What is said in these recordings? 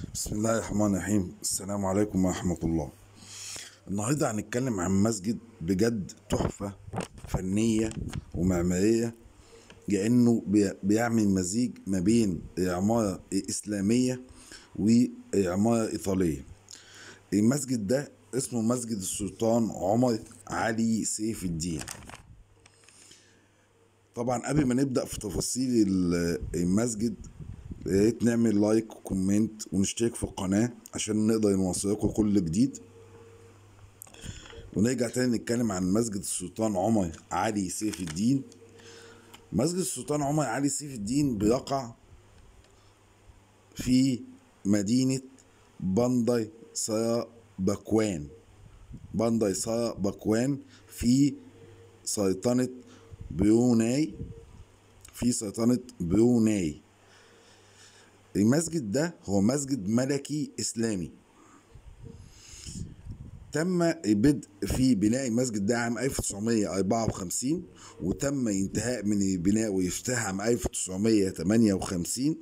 بسم الله الرحمن الرحيم السلام عليكم ورحمة الله النهاردة هنتكلم عن مسجد بجد تحفة فنية ومعمارية لأنه بي- بيعمل مزيج ما بين العمارة الإسلامية والعمارة الإيطالية المسجد ده اسمه مسجد السلطان عمر علي سيف الدين طبعا قبل ما نبدأ في تفاصيل ال- المسجد يا ريت نعمل لايك وكومنت ونشترك في القناة عشان نقدر نوصلكم كل جديد ونرجع تاني نتكلم عن مسجد السلطان عمر علي سيف الدين مسجد السلطان عمر علي سيف الدين بيقع في مدينة بانداي سارا باكوان بانداي سارا باكوان في سلطنة بروناي في سلطنة بروناي المسجد ده هو مسجد ملكي إسلامي تم البدء في بناء المسجد ده عام 1954 وتم انتهاء من البناء وافتتاح عام 1958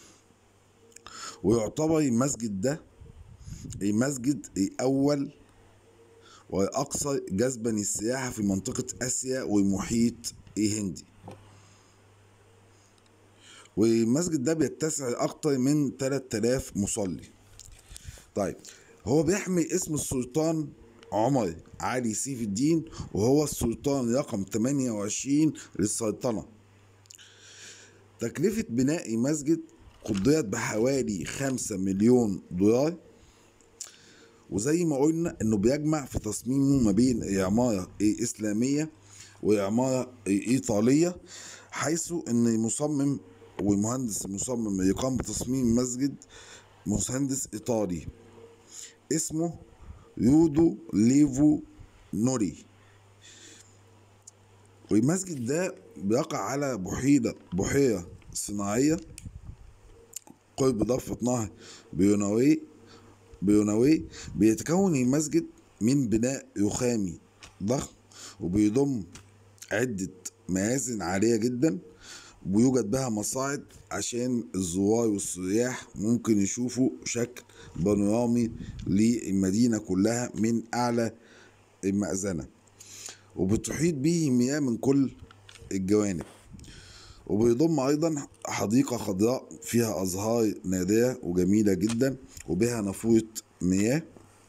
ويعتبر المسجد ده المسجد الأول والأكثر جذبا للسياحة في منطقة آسيا والمحيط الهندي والمسجد ده بيتسع أكتر من 3000 مصلي طيب هو بيحمل اسم السلطان عمر علي سيف الدين وهو السلطان رقم 28 للسلطنة تكلفة بناء المسجد قدرت بحوالي 5 مليون دولار وزي ما قلنا انه بيجمع في تصميمه ما بين العمارة الإسلامية والعمارة الإيطالية حيث ان المصمم والمهندس المصمم اللي قام بتصميم المسجد مهندس إيطالي اسمه يودو ليفو نوري والمسجد ده بيقع على بحيرة بحيرة صناعية قرب ضفة نهر بيوناوي بيوناوي بيتكون المسجد من بناء رخامي ضخم وبيضم عدة مآذن عالية جدا ويوجد بها مصاعد عشان الزوار والسياح ممكن يشوفوا شكل بانورامي للمدينة كلها من أعلى المأذنة وبتحيط به مياه من كل الجوانب وبيضم أيضا حديقة خضراء فيها أزهار نادرة وجميلة جدا وبها نافورة مياه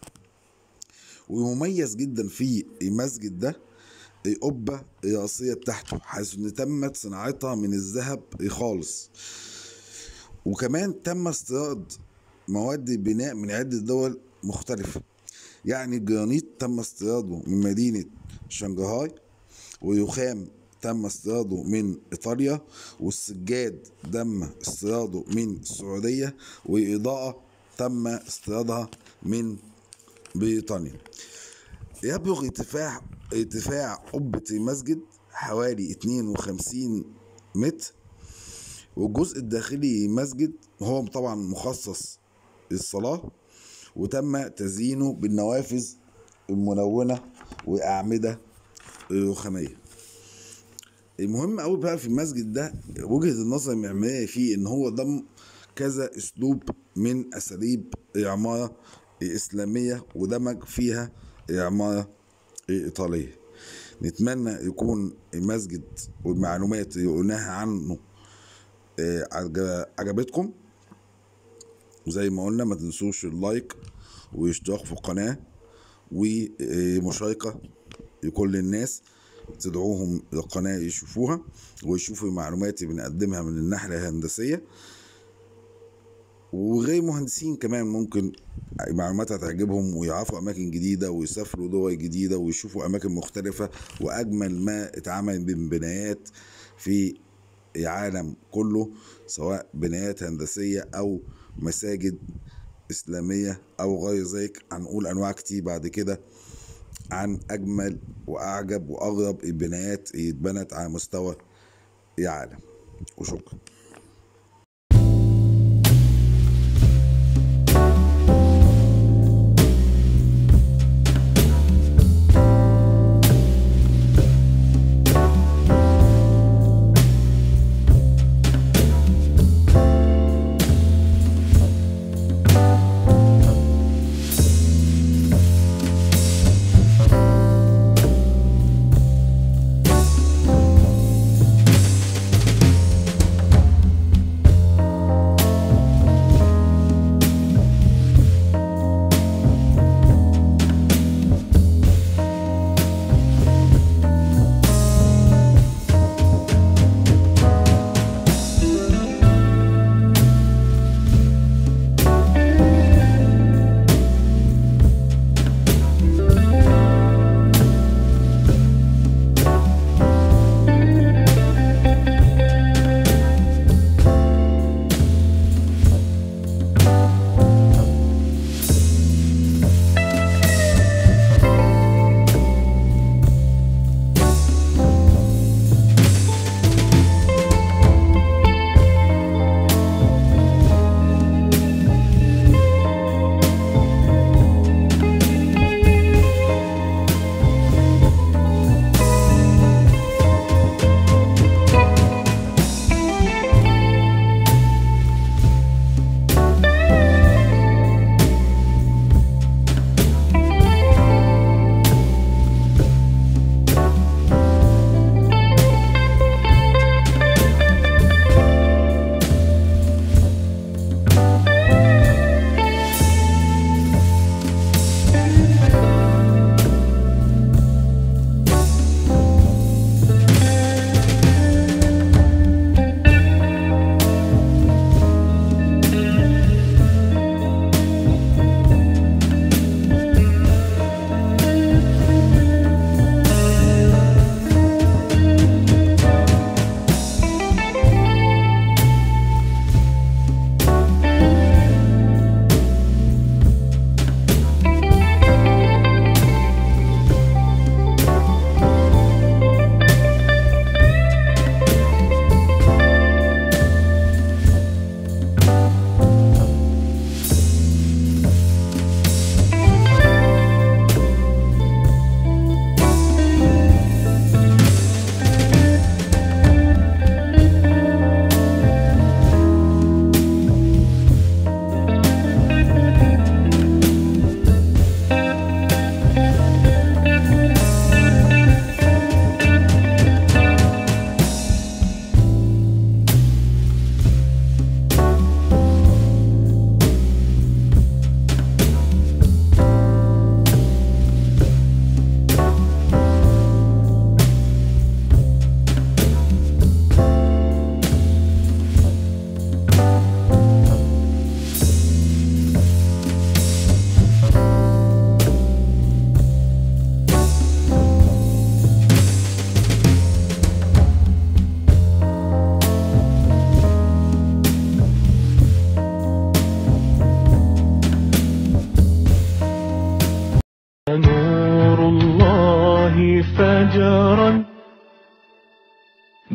ومميز جدا في المسجد ده القبة الرئيسية بتاعته حيث ان تمت صناعتها من الذهب خالص وكمان تم استيراد مواد البناء من عدة دول مختلفة يعني الجرانيت تم استيراده من مدينة شنغهاي والرخام تم استيراده من ايطاليا والسجاد تم استيراده من السعودية والإضاءة تم استيرادها من بريطانيا يبلغ ارتفاع ارتفاع قبة المسجد حوالي 52 متر والجزء الداخلي للمسجد هو طبعا مخصص للصلاة وتم تزيينه بالنوافذ الملونة وأعمدة رخامية المهم قوي بقى في المسجد ده وجهة النظر المعمارية فيه ان هو ضم كذا اسلوب من اساليب العمارة الاسلامية ودمج فيها العمارة الإيطالية نتمنى يكون المسجد والمعلومات اللي قلناها عنه آه، عجب- عجبتكم وزي ما قلنا ما تنسوش اللايك واشتراك في القناة ومشاركة لكل الناس تدعوهم للقناة يشوفوها ويشوفوا المعلومات اللي بنقدمها من الناحية الهندسية وغير مهندسين كمان ممكن معلومات هتعجبهم ويعرفوا أماكن جديدة ويسافروا دول جديدة ويشوفوا أماكن مختلفة وأجمل ما اتعمل من بنايات في العالم كله سواء بنايات هندسية أو مساجد إسلامية أو غير ذلك هنقول أنواع كتير بعد كده عن أجمل وأعجب وأغرب البنايات اللي اتبنت على مستوى العالم وشكرا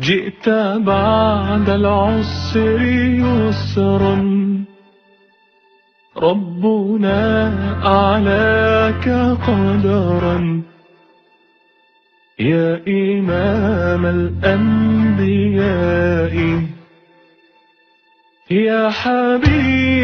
جئت بعد العسر يسرا ربنا أعلاك قدرا يا إمام الأنبياء يا حبيب